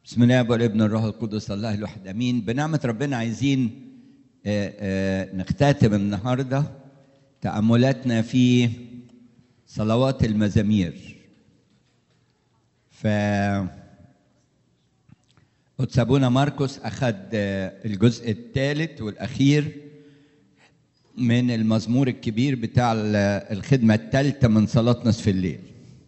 بسم الله والابن الروح القدس الله الواحد امين بنعمه ربنا عايزين آه، آه، نختتم النهارده تاملاتنا في صلوات المزامير ف قدس ابونا ماركوس اخذ آه، الجزء الثالث والاخير من المزمور الكبير بتاع ال- الخدمه الثالثه من صلاه نصف الليل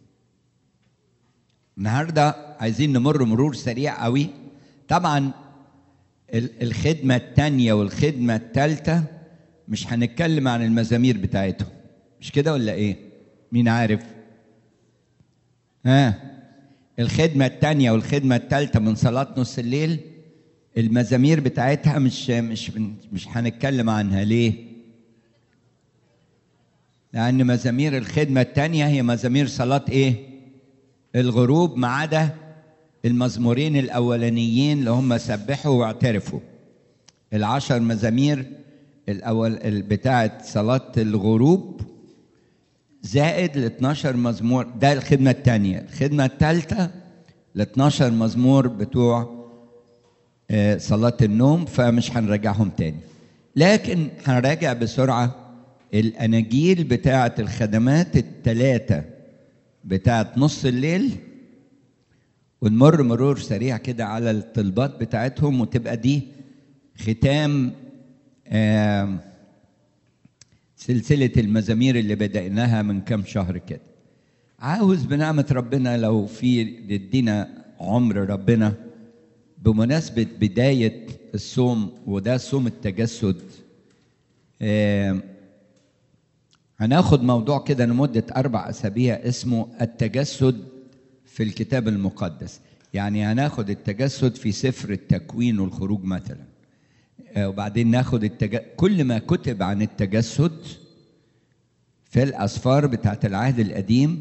النهارده عايزين نمر مرور سريع قوي طبعا ال- الخدمه الثانيه والخدمه الثالثه مش هنتكلم عن المزامير بتاعتهم مش كده ولا ايه مين عارف ها الخدمه الثانيه والخدمه الثالثه من صلاه نص الليل المزامير بتاعتها مش مش مش هنتكلم عنها ليه لان مزامير الخدمه الثانيه هي مزامير صلاه ايه الغروب ما عدا المزمورين الاولانيين اللي هم سبحوا واعترفوا العشر مزامير الاول ال- بتاعه صلاه الغروب زائد ال 12 مزمور ده الخدمه الثانيه الخدمه الثالثه ال 12 مزمور بتوع آه، صلاه النوم فمش هنراجعهم تاني لكن هنراجع بسرعه الاناجيل بتاعه الخدمات الثلاثه بتاعه نص الليل ونمر مرور سريع كده على الطلبات بتاعتهم وتبقى دي ختام آم، سلسلة المزامير اللي بدأناها من كام شهر كده عاوز بنعمة ربنا لو في يدينا عمر ربنا بمناسبة بداية الصوم وده صوم التجسد آم، هناخد موضوع كده لمدة أربع أسابيع اسمه التجسد في الكتاب المقدس يعني هناخد التجسد في سفر التكوين والخروج مثلا آه، وبعدين ناخد التج... كل ما كتب عن التجسد في الأسفار بتاعت العهد القديم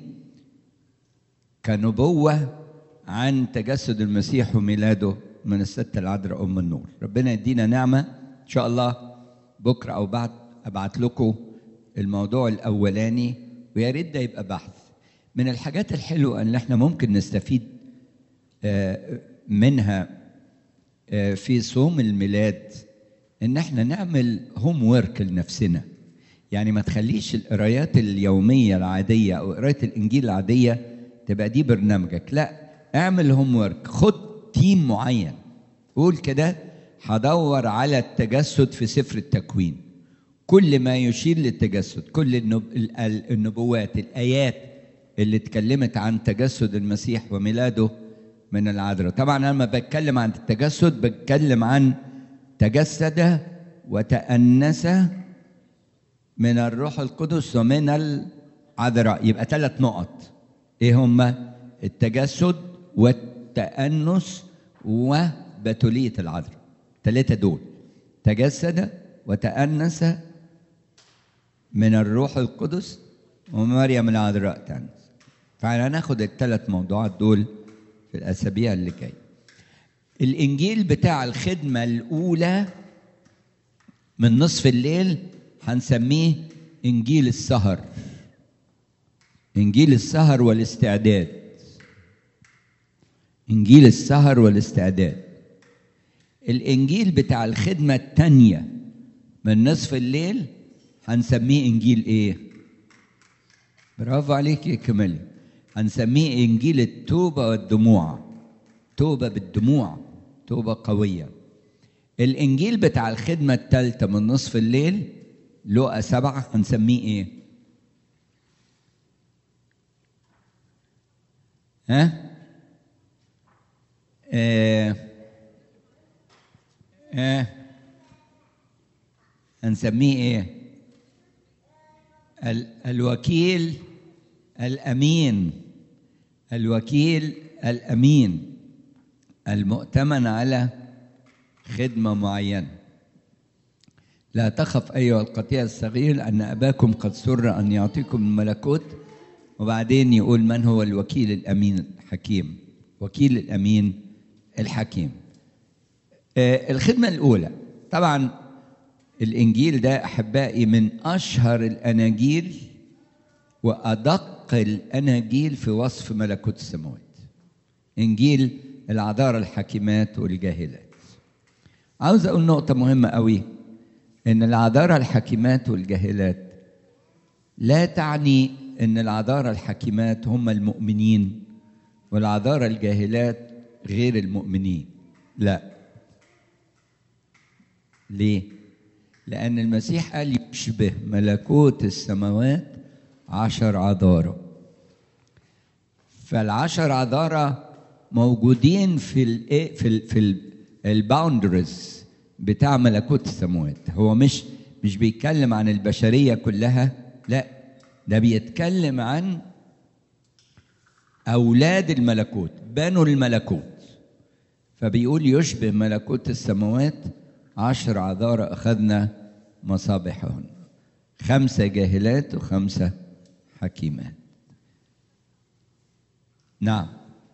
كنبوة عن تجسد المسيح وميلاده من الست العذراء أم النور ربنا يدينا نعمة إن شاء الله بكرة أو بعد أبعت لكم الموضوع الأولاني ويا ريت ده يبقى بحث من الحاجات الحلوة اللي احنا ممكن نستفيد آه، منها آه، في صوم الميلاد ان احنا نعمل هوم ورك لنفسنا يعني ما تخليش القرايات اليوميه العاديه او قرايه الانجيل العاديه تبقى دي برنامجك لا اعمل هوم ورك خد تيم معين قول كده هدور على التجسد في سفر التكوين كل ما يشير للتجسد كل النب... ال- ال- النبوات الايات اللي اتكلمت عن تجسد المسيح وميلاده من العذراء طبعا انا لما بتكلم عن التجسد بتكلم عن تجسد وتأنس من الروح القدس ومن العذراء يبقى ثلاث نقط ايه هما التجسد والتأنس وبتولية العذراء ثلاثة دول تجسد وتأنس من الروح القدس ومريم العذراء تأنس فهناخد الثلاث موضوعات دول في الأسابيع اللي جايه الانجيل بتاع الخدمه الاولى من نصف الليل هنسميه انجيل السهر انجيل السهر والاستعداد انجيل السهر والاستعداد الانجيل بتاع الخدمه الثانيه من نصف الليل هنسميه انجيل ايه برافو عليك يا كمالي هنسميه انجيل التوبه والدموع توبة بالدموع توبة قوية الإنجيل بتاع الخدمة الثالثة من نصف الليل لقى سبعة هنسميه إيه؟ ها؟ آه. آه. هنسميه إيه؟ ال- الوكيل الأمين الوكيل الأمين المؤتمن على خدمة معينة لا تخف أيها القطيع الصغير أن أباكم قد سر أن يعطيكم الملكوت وبعدين يقول من هو الوكيل الأمين الحكيم وكيل الأمين الحكيم آه، الخدمة الأولى طبعا الإنجيل ده أحبائي من أشهر الأناجيل وأدق الأناجيل في وصف ملكوت السماوات إنجيل العذارى الحكيمات والجاهلات عاوز اقول نقطه مهمه قوي ان العذارى الحكيمات والجاهلات لا تعني ان العذارى الحكيمات هم المؤمنين والعذارى الجاهلات غير المؤمنين لا ليه لان المسيح قال يشبه ملكوت السماوات عشر عذارى فالعشر عذارى موجودين في ال في ال في الباوندرز بتاع ملكوت السماوات هو مش مش بيتكلم عن البشريه كلها لا ده بيتكلم عن اولاد الملكوت بنو الملكوت فبيقول يشبه ملكوت السماوات عشر عذارى اخذنا مصابيحهن خمسه جاهلات وخمسه حكيمات نعم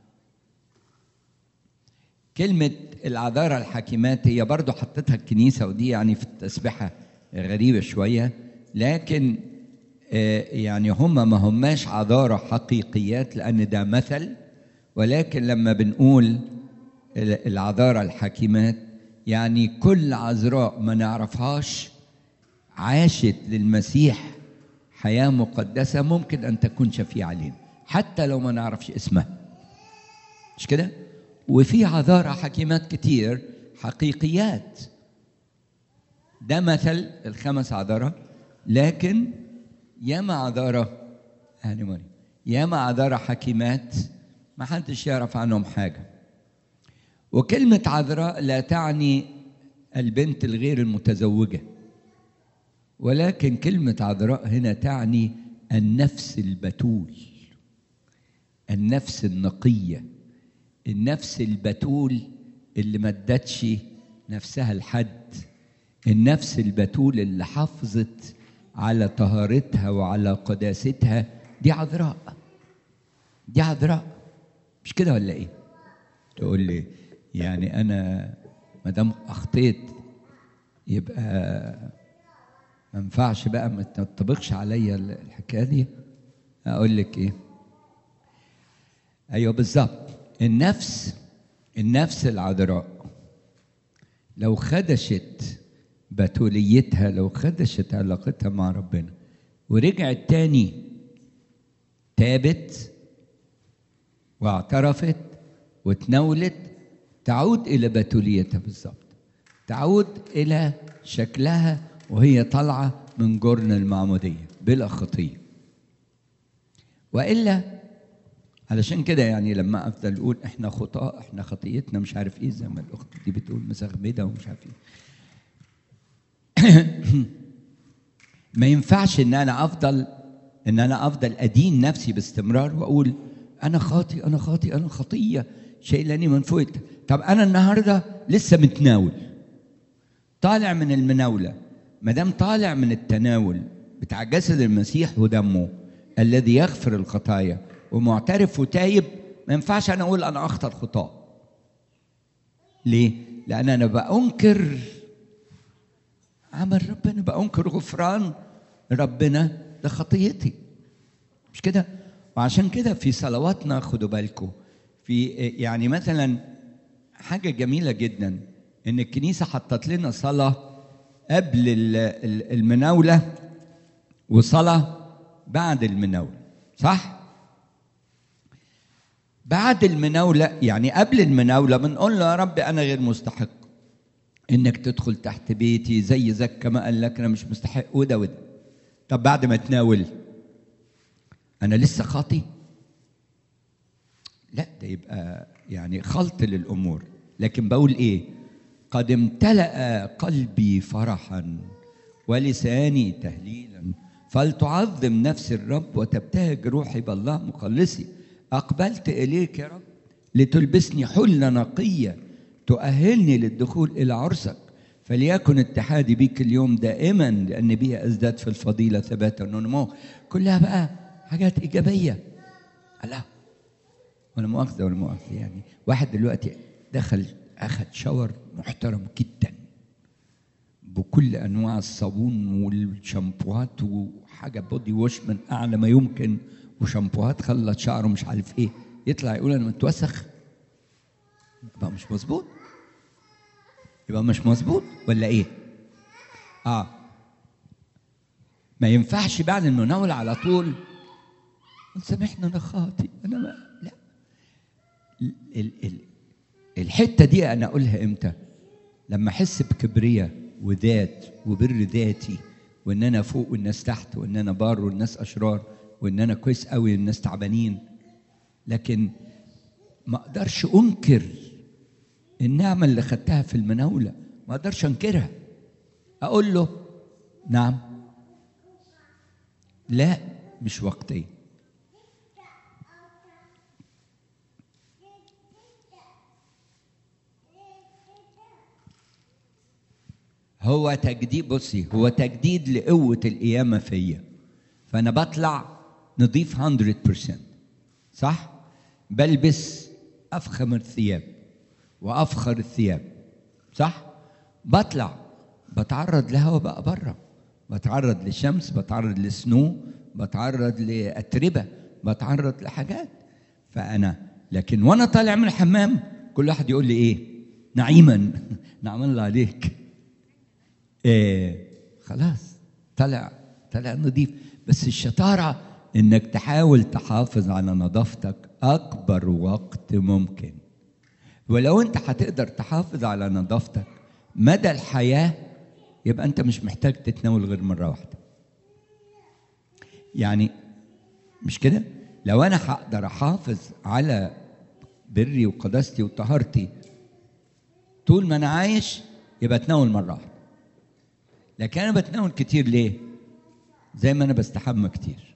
كلمة العذارى الحكيمات هي برضو حطتها الكنيسة ودي يعني في التسبحة غريبة شوية لكن يعني هم ما هماش عذارى حقيقيات لأن ده مثل ولكن لما بنقول العذارى الحكيمات يعني كل عذراء ما نعرفهاش عاشت للمسيح حياة مقدسة ممكن أن تكون شفيعة علينا حتى لو ما نعرفش اسمها مش كده؟ وفي عذارى حكيمات كتير حقيقيات ده مثل الخمس عذارى لكن ياما عذارى يعني مريم ياما عذارى حكيمات ما حدش يعرف عنهم حاجة وكلمة عذراء لا تعني البنت الغير المتزوجة ولكن كلمة عذراء هنا تعني النفس البتول النفس النقيه النفس البتول اللي ما ادتش نفسها لحد النفس البتول اللي حافظت على طهارتها وعلى قداستها دي عذراء دي عذراء مش كده ولا ايه تقول لي يعني انا ما دام اخطيت يبقى ما ينفعش بقى ما تنطبقش عليا الحكايه دي اقول لك ايه ايوه بالظبط النفس النفس العذراء لو خدشت بتوليتها لو خدشت علاقتها مع ربنا ورجعت تاني تابت واعترفت وتناولت تعود الى بتوليتها بالظبط تعود الى شكلها وهي طالعه من جرن المعموديه بلا خطيه والا علشان كده يعني لما افضل اقول احنا خطاء احنا خطيتنا مش عارف ايه زي ما الاخت دي بتقول مسغمده ومش عارف ايه ما ينفعش ان انا افضل ان انا افضل ادين نفسي باستمرار واقول انا خاطي انا خاطي انا خطيه شايلاني من فوق طب انا النهارده لسه متناول طالع من المناوله ما دام طالع من التناول بتاع جسد المسيح ودمه الذي يغفر الخطايا ومعترف وتايب ما ينفعش انا اقول انا اخطر خطاه ليه لان انا بانكر عمل ربنا بانكر غفران ربنا لخطيتي مش كده وعشان كده في صلواتنا خدوا بالكم في يعني مثلا حاجه جميله جدا ان الكنيسه حطت لنا صلاه قبل المناوله وصلاه بعد المناوله صح بعد المناولة يعني قبل المناولة بنقول له يا رب أنا غير مستحق إنك تدخل تحت بيتي زي زكا ما قال لك أنا مش مستحق وده وده طب بعد ما تناول أنا لسه خاطي لا ده يبقى يعني خلط للأمور لكن بقول إيه قد امتلأ قلبي فرحا ولساني تهليلا فلتعظم نفس الرب وتبتهج روحي بالله مخلصي أقبلت إليك يا رب لتلبسني حلة نقية تؤهلني للدخول إلى عرسك فليكن اتحادي بك اليوم دائما لأن بي أزداد في الفضيلة ثباتا ونمو كلها بقى حاجات إيجابية الله ولا مؤاخذة ولا مؤاخذة يعني واحد دلوقتي دخل أخذ شاور محترم جدا بكل أنواع الصابون والشامبوهات وحاجة بودي ووش من أعلى ما يمكن وشامبوهات خلت شعره مش عارف ايه يطلع يقول انا متوسخ يبقى مش مظبوط يبقى مش مظبوط ولا ايه اه ما ينفعش بعد المناولة على طول سامحني انا خاطي انا ما لا ال ال ال الحته دي انا اقولها امتى لما احس بكبرياء وذات وبر ذاتي وان انا فوق والناس تحت وان انا بار والناس اشرار وان انا كويس قوي والناس تعبانين لكن ما اقدرش انكر النعمه اللي خدتها في المناوله ما اقدرش انكرها اقول له نعم لا مش وقتي هو تجديد بصي هو تجديد لقوة القيامة فيا فأنا بطلع نضيف 100% صح؟ بلبس أفخم الثياب وأفخر الثياب صح؟ بطلع بتعرض لهوا بقى بره بتعرض للشمس بتعرض لسنو بتعرض لأتربة بتعرض لحاجات فأنا لكن وأنا طالع من الحمام كل واحد يقول لي إيه؟ نعيما نعم الله عليك إيه خلاص طلع طلع نظيف بس الشطارة انك تحاول تحافظ على نظافتك اكبر وقت ممكن ولو انت هتقدر تحافظ على نظافتك مدى الحياة يبقى انت مش محتاج تتناول غير مرة واحدة يعني مش كده لو انا هقدر احافظ على بري وقداستي وطهارتي طول ما انا عايش يبقى اتناول مرة واحدة لكن انا بتناول كتير ليه زي ما انا بستحمى كتير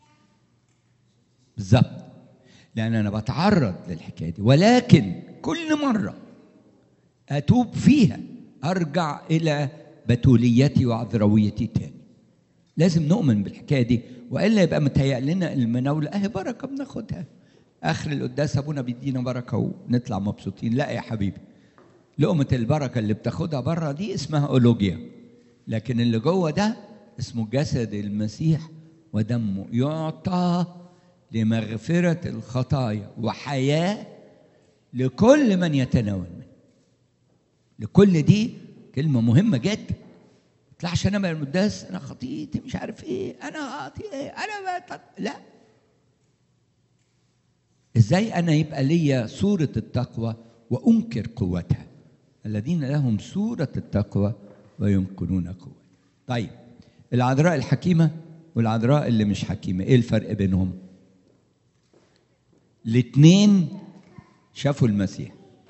بالظبط لان انا بتعرض للحكايه دي ولكن كل مره اتوب فيها ارجع الى بتوليتي وعذرويتي تاني لازم نؤمن بالحكايه دي والا يبقى متهيأ لنا المناوله اهي بركه بناخدها اخر القداس ابونا بيدينا بركه ونطلع مبسوطين لا يا حبيبي لقمه البركه اللي بتاخدها بره دي اسمها اولوجيا لكن اللي جوه ده اسمه جسد المسيح ودمه يعطى لمغفرة الخطايا وحياة لكل من يتناول منه لكل دي كلمة مهمة جدا طلعش انا من المقداس انا خطيتي مش عارف ايه انا خاطي ايه انا بطل. لا ازاي انا يبقى ليا صورة التقوى وانكر قوتها الذين لهم صورة التقوى وينكرون قوتها طيب العذراء الحكيمة والعذراء اللي مش حكيمة ايه الفرق بينهم الاتنين شافوا المسيح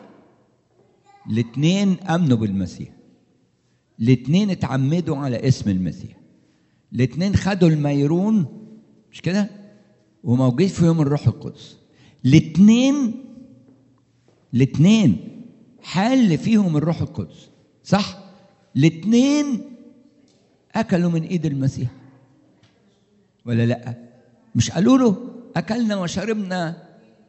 الاتنين امنوا بالمسيح الاتنين اتعمدوا على اسم المسيح الاتنين خدوا الميرون مش كده وموجود في يوم الروح القدس الاتنين الاتنين حل فيهم الروح القدس صح الاتنين اكلوا من ايد المسيح ولا لا مش قالوا له اكلنا وشربنا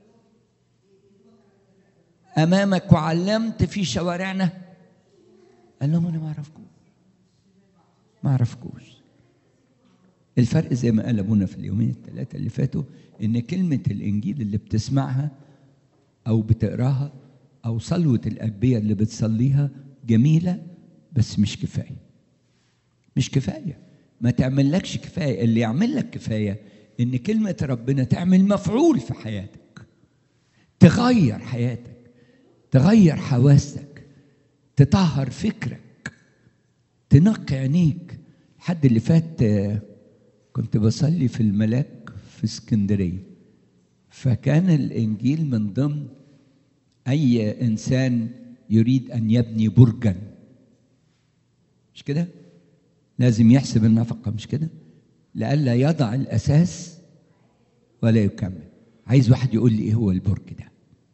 امامك وعلمت في شوارعنا قال لهم انا ما اعرفكم ما اعرفكوش الفرق زي ما قال ابونا في اليومين الثلاثه اللي فاتوا ان كلمه الانجيل اللي بتسمعها او بتقراها او صلوه الاجبيه اللي بتصليها جميله بس مش كفايه مش كفايه ما تعملكش كفايه اللي يعمل لك كفايه ان كلمه ربنا تعمل مفعول في حياتك تغير حياتك تغير حواسك تطهر فكرك تنقي عينيك الحد اللي فات كنت بصلي في الملاك في اسكندريه فكان الانجيل من ضمن اي انسان يريد ان يبني برجا مش كده لازم يحسب النفقه مش كده لئلا يضع الاساس ولا يكمل عايز واحد يقول لي ايه هو البرج ده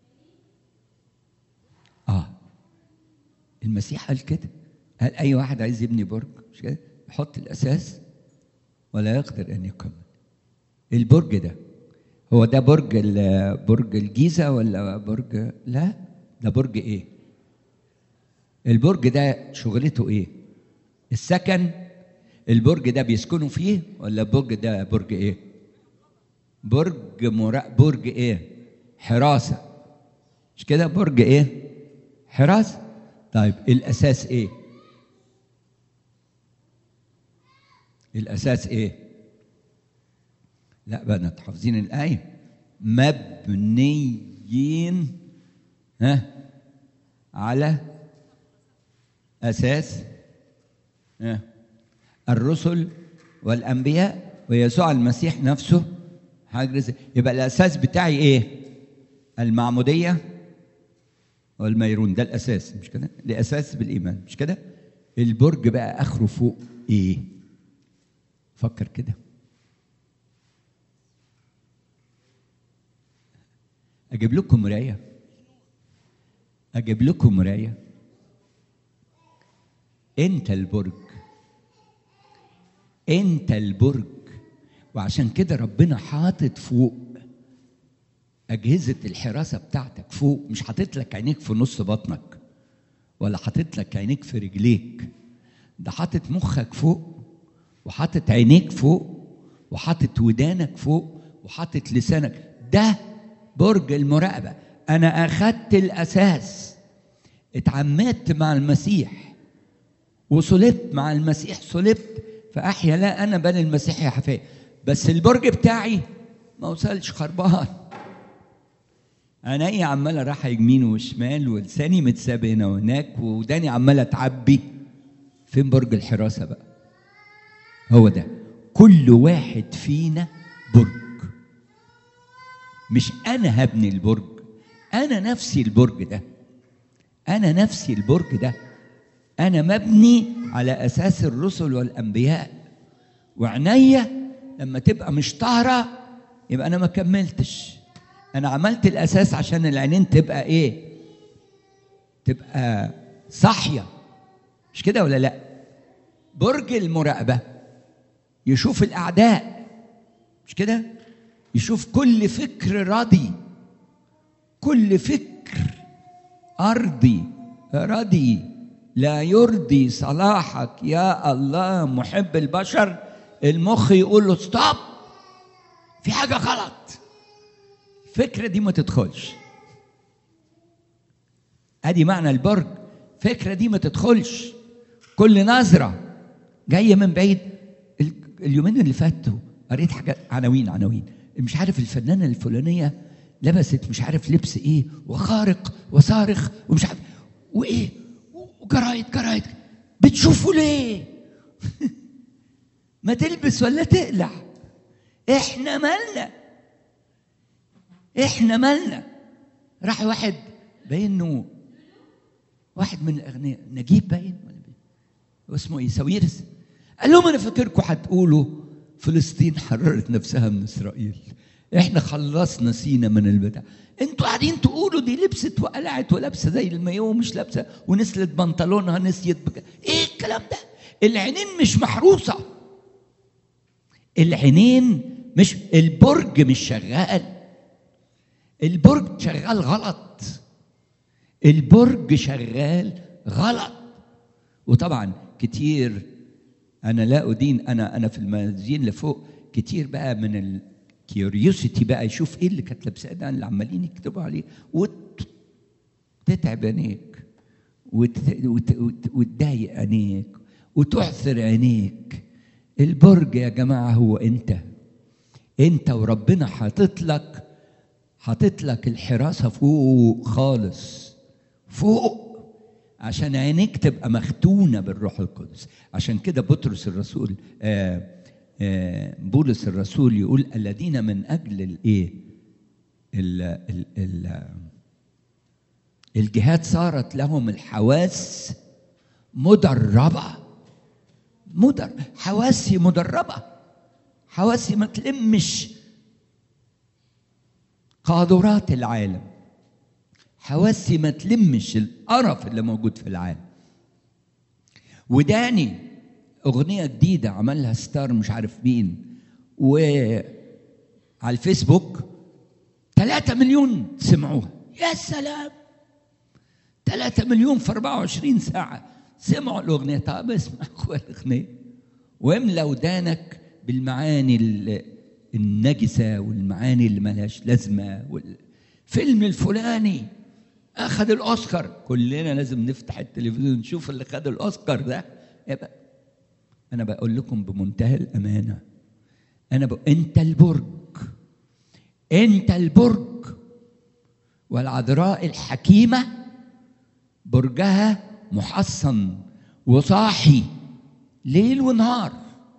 اه المسيح قال كده قال اي واحد عايز يبني برج مش كده يحط الاساس ولا يقدر ان يكمل البرج ده هو ده برج برج الجيزه ولا برج لا ده برج ايه البرج ده شغلته ايه السكن البرج ده بيسكنوا فيه ولا البرج ده برج ايه برج مرا... برج ايه حراسه مش كده برج ايه حراسه طيب الاساس ايه الاساس ايه لا بقى انتوا حافظين الايه مبنيين ها على اساس ها الرسل والانبياء ويسوع المسيح نفسه حاجه يبقى الاساس بتاعي ايه المعموديه والميرون ده الاساس مش كده الاساس بالايمان مش كده البرج بقى اخره فوق ايه فكر كده اجيب لكم مرايه اجيب لكم مرايه انت البرج انت البرج وعشان كده ربنا حاطط فوق أجهزة الحراسة بتاعتك فوق مش حاطط لك عينيك في نص بطنك ولا حاطط لك عينيك في رجليك ده حاطط مخك فوق وحاطط عينيك فوق وحاطط ودانك فوق وحاطط لسانك ده برج المراقبة أنا أخدت الأساس اتعمدت مع المسيح وصلبت مع المسيح صلبت فأحيا لا أنا بل المسيح يا حفاية بس البرج بتاعي ما وصلش خربان عيني عماله رايحه يمين وشمال ولساني متساب هنا وهناك وداني عماله تعبي فين برج الحراسه بقى هو ده كل واحد فينا برج مش انا هبني البرج انا نفسي البرج ده انا نفسي البرج ده انا مبني على اساس الرسل والانبياء وعينيا لما تبقى مش طاهره يبقى انا ما كملتش انا عملت الاساس عشان العينين تبقى ايه تبقى صاحيه مش كده ولا لا برج المراقبه يشوف الاعداء مش كده يشوف كل فكر راضي كل فكر ارضي ردي لا يرضي صلاحك يا الله محب البشر المخ يقول له ستوب في حاجه غلط الفكره دي ما تدخلش ادي معنى البرج الفكره دي ما تدخلش كل نظره جايه من بعيد اليومين اللي فاتوا قريت حاجات عناوين عناوين مش عارف الفنانه الفلانيه لبست مش عارف لبس ايه وخارق وصارخ ومش عارف وايه وجرايد جرايد بتشوفوا ليه ما تلبس ولا تقلع احنا مالنا احنا مالنا راح واحد باين انه واحد من الاغنياء نجيب باين ولا باين اسمه ايه ساويرس قال لهم انا فاكركم هتقولوا فلسطين حررت نفسها من اسرائيل احنا خلصنا سينا من البتاع انتوا قاعدين تقولوا دي لبست وقلعت ولابسه زي المايو ومش لابسه ونسلت بنطلونها نسيت بك... ايه الكلام ده العينين مش محروسه العينين مش البرج مش شغال البرج شغال غلط البرج شغال غلط وطبعا كتير انا لا ادين انا انا في المنازين اللي فوق كتير بقى من الكيوريوسيتي بقى يشوف ايه اللي كانت لابساه ده اللي عمالين يكتبوا عليه وتتعب عينيك وتضايق عينيك وتعثر عينيك البرج يا جماعه هو انت انت وربنا حاطط لك حاطط لك الحراسه فوق خالص فوق عشان عينيك تبقى مختونه بالروح القدس عشان كده بطرس الرسول آآ آآ بولس الرسول يقول الذين من اجل الايه ال ال ال الجهاد صارت لهم الحواس مدربه مدر حواسي مدربه حواسي ما تلمش قاذورات العالم حواسي ما تلمش القرف اللي موجود في العالم وداني أغنية جديدة عملها ستار مش عارف مين وعلى الفيسبوك 3 مليون سمعوها يا سلام 3 مليون في 24 ساعة سمعوا الأغنية طب اسمع أخويا الأغنية واملى ودانك بالمعاني النجسة والمعاني اللي ملهاش لازمة والفيلم الفلاني اخذ الاوسكار كلنا لازم نفتح التلفزيون نشوف اللي خد الاوسكار ده يبقى انا بقول لكم بمنتهى الامانه انا بقول انت البرج انت البرج والعذراء الحكيمه برجها محصن وصاحي ليل ونهار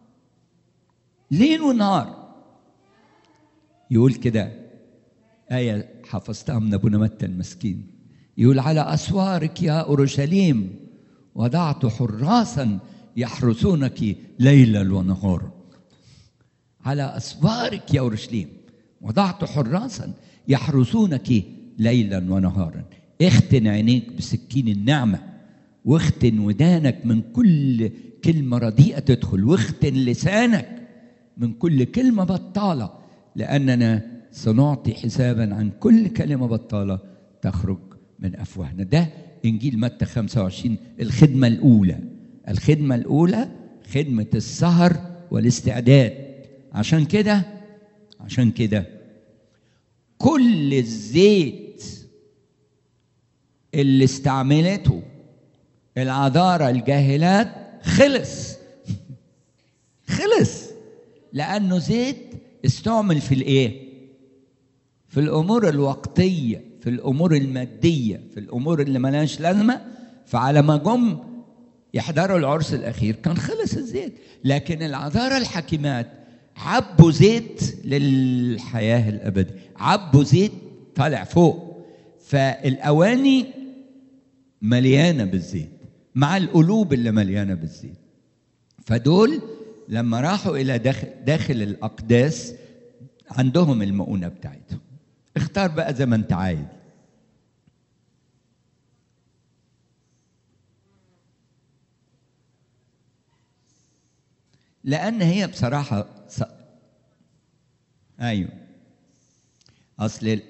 ليل ونهار يقول كده آية حفظتها من أبونا متى المسكين يقول على أسوارك يا أورشليم وضعت حراسا يحرسونك ليلا ونهارا على أسوارك يا أورشليم وضعت حراسا يحرسونك ليلا ونهارا اختن عينيك بسكين النعمة واختن ودانك من كل كلمة رديئة تدخل واختن لسانك من كل كلمة بطالة لأننا سنعطي حسابا عن كل كلمة بطالة تخرج من أفواهنا ده إنجيل متى 25 الخدمة الأولى الخدمة الأولى خدمة السهر والاستعداد عشان كده عشان كده كل الزيت اللي استعملته العذارى الجاهلات خلص خلص لأنه زيت استعمل في الإيه؟ في الأمور الوقتية في الأمور المادية في الأمور اللي ملهاش لازمة فعلى ما جم يحضروا العرس الأخير كان خلص الزيت لكن العذارى الحكيمات عبوا زيت للحياة الأبدية عبوا زيت طالع فوق فالأواني مليانة بالزيت مع القلوب اللي مليانة بالزيت فدول لما راحوا إلى داخل, داخل الأقداس عندهم المؤونة بتاعتهم اختار بقى زي ما انت عايز لأن هي بصراحة ص... أيوه أصل ال...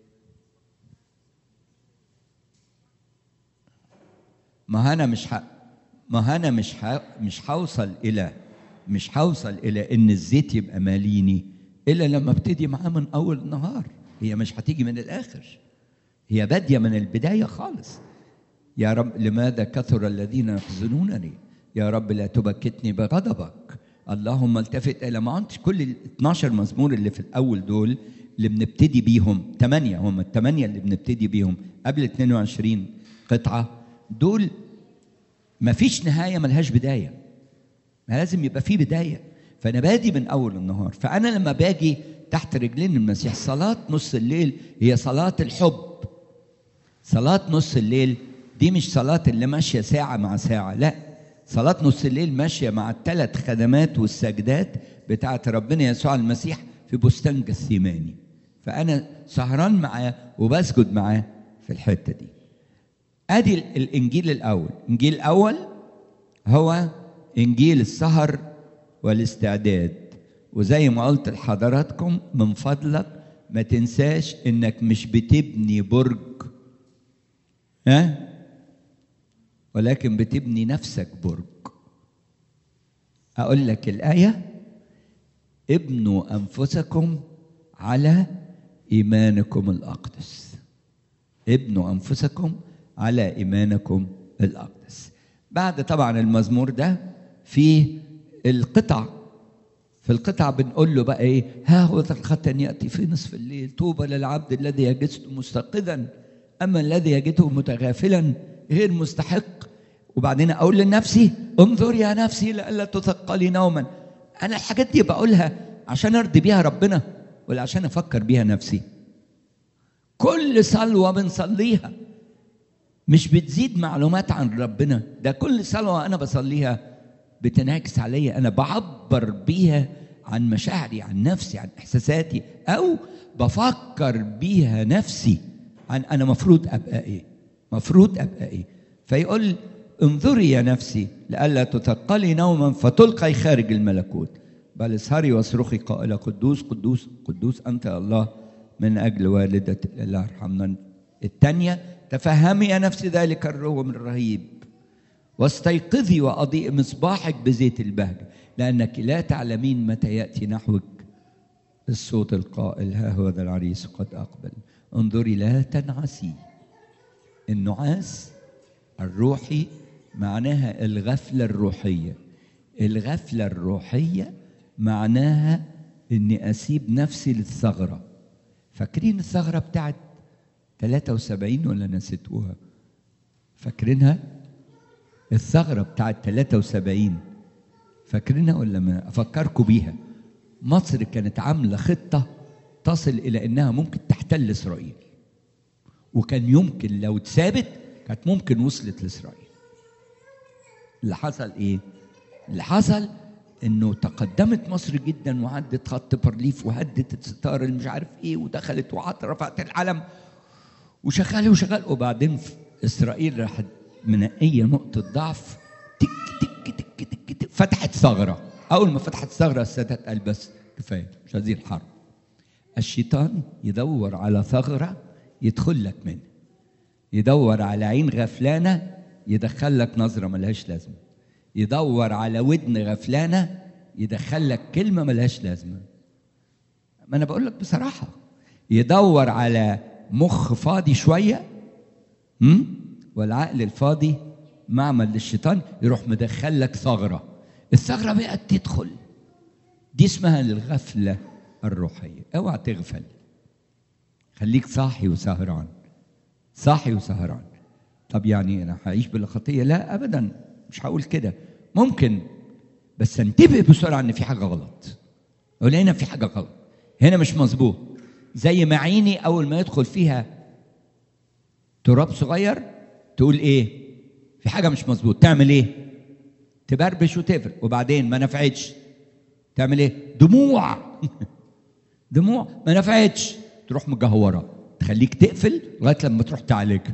ما أنا مش ح... ما أنا مش ح... مش هوصل إلى مش هوصل إلى إن الزيت يبقى ماليني إلا لما ابتدي معاه من أول النهار هي مش هتيجي من الآخر هي بادية من البداية خالص يا رب لماذا كثر الذين يحزنونني يا رب لا تبكتني بغضبك اللهم التفت الى ما انت كل ال 12 مزمور اللي في الاول دول اللي بنبتدي بيهم ثمانيه هم الثمانيه اللي بنبتدي بيهم قبل 22 قطعه دول ما فيش نهايه ملهاش بدايه ما لازم يبقى في بدايه فانا بادي من اول النهار فانا لما باجي تحت رجلين المسيح صلاه نص الليل هي صلاه الحب صلاه نص الليل دي مش صلاه اللي ماشيه ساعه مع ساعه لا صلاة نص الليل ماشية مع الثلاث خدمات والسجدات بتاعت ربنا يسوع المسيح في بستان جثيماني فأنا سهران معاه وبسجد معاه في الحتة دي أدي الإنجيل الأول الإنجيل الأول هو إنجيل السهر والاستعداد وزي ما قلت لحضراتكم من فضلك ما تنساش إنك مش بتبني برج ها ولكن بتبني نفسك برج اقول لك الايه ابنوا انفسكم على ايمانكم الاقدس ابنوا انفسكم على ايمانكم الاقدس بعد طبعا المزمور ده في القطع في القطع بنقول له بقى ايه ها هو ذا الختن ياتي في نصف الليل طوبى للعبد الذي يجده مستيقظا اما الذي يجده متغافلا غير مستحق وبعدين اقول لنفسي انظر يا نفسي لئلا تثقلي نوما انا الحاجات دي بقولها عشان ارضي بيها ربنا ولا عشان افكر بيها نفسي كل صلوه بنصليها مش بتزيد معلومات عن ربنا ده كل صلوه انا بصليها بتنعكس عليا انا بعبر بيها عن مشاعري عن نفسي عن احساساتي او بفكر بيها نفسي عن انا مفروض ابقى ايه مفروض ابقى ايه فيقول انظري يا نفسي لئلا تثقلي نوما فتلقي خارج الملكوت بل اسهري واصرخي قائله قدوس قدوس قدوس انت يا الله من اجل والدة الله يرحمنا الثانيه تفهمي يا نفسي ذلك الروم الرهيب واستيقظي واضيء مصباحك بزيت البهجه لانك لا تعلمين متى ياتي نحوك الصوت القائل ها هو ذا العريس قد اقبل انظري لا تنعسي النعاس الروحي معناها الغفلة الروحية الغفلة الروحية معناها إني أسيب نفسي للثغرة فاكرين الثغرة بتاعت 73 ولا نسيتوها فاكرينها الثغرة بتاعت 73 فاكرينها ولا ما أفكركم بيها مصر كانت عاملة خطة تصل إلى إنها ممكن تحتل إسرائيل وكان يمكن لو اتثابت كانت ممكن وصلت لإسرائيل اللي حصل إيه؟ اللي حصل إنه تقدمت مصر جدا وعدت خط بارليف وهدت الستار اللي مش عارف إيه ودخلت وعط رفعت العلم وشغال وشغال وبعدين في اسرائيل راحت منقيه نقطه ضعف تك تك تك تك, تك فتحت ثغره اول ما فتحت ثغره السادات قال بس كفايه مش هذه الحرب الشيطان يدور على ثغره يدخل لك منها يدور على عين غفلانه يدخل لك نظره ملهاش لازمه يدور على ودن غفلانه يدخل لك كلمه ملهاش لازمه ما انا بقول لك بصراحه يدور على مخ فاضي شويه م? والعقل الفاضي معمل للشيطان يروح مدخل لك ثغره الثغره بقت تدخل دي اسمها الغفله الروحيه اوعى تغفل خليك صاحي وسهران صاحي وسهران طب يعني انا هعيش بلا خطيه لا ابدا مش هقول كده ممكن بس انتبه بسرعه ان في حاجه غلط قول هنا في حاجه غلط هنا مش مظبوط زي ما عيني اول ما يدخل فيها تراب صغير تقول ايه في حاجه مش مظبوط تعمل ايه تبربش وتقفل وبعدين ما نفعتش تعمل ايه دموع دموع ما نفعتش تروح مجهوره تخليك تقفل لغايه لما تروح تعالجها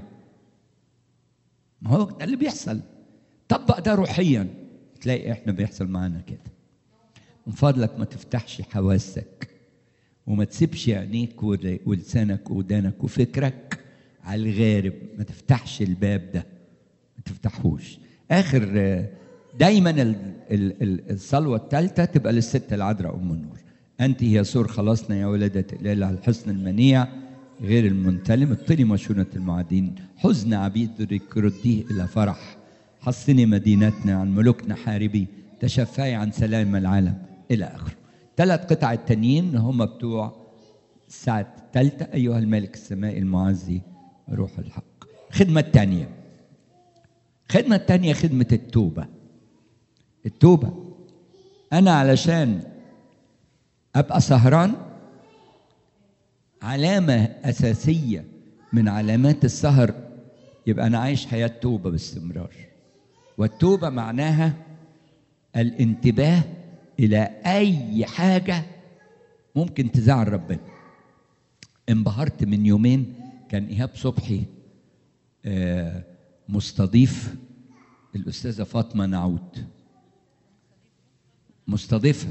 ما هو ده اللي بيحصل طبق ده روحيا تلاقي احنا بيحصل معانا كده من فضلك ما تفتحش حواسك وما تسيبش عينيك ولسانك ودانك وفكرك على الغارب ما تفتحش الباب ده ما تفتحوش اخر دايما الصلوه الثالثه تبقى للست العذراء ام النور انت هي سور خلاصنا يا ولده الاله الحسن المنيع غير المنتلم ابطلي مشونة المعادين حزن عبيدك رديه إلى فرح حصني مدينتنا عن ملوكنا حاربي تشفعي عن سلام العالم إلى آخره ثلاث قطع التانيين هم بتوع الساعة الثالثة أيها الملك السمائي المعزي روح الحق خدمة الثانية خدمة الثانية خدمة التوبة التوبة أنا علشان أبقى سهران علامة أساسية من علامات السهر يبقى أنا عايش حياة توبة باستمرار والتوبة معناها الانتباه إلى أي حاجة ممكن تزعل ربنا انبهرت من يومين كان إيهاب صبحي مستضيف الأستاذة فاطمة نعود مستضيفة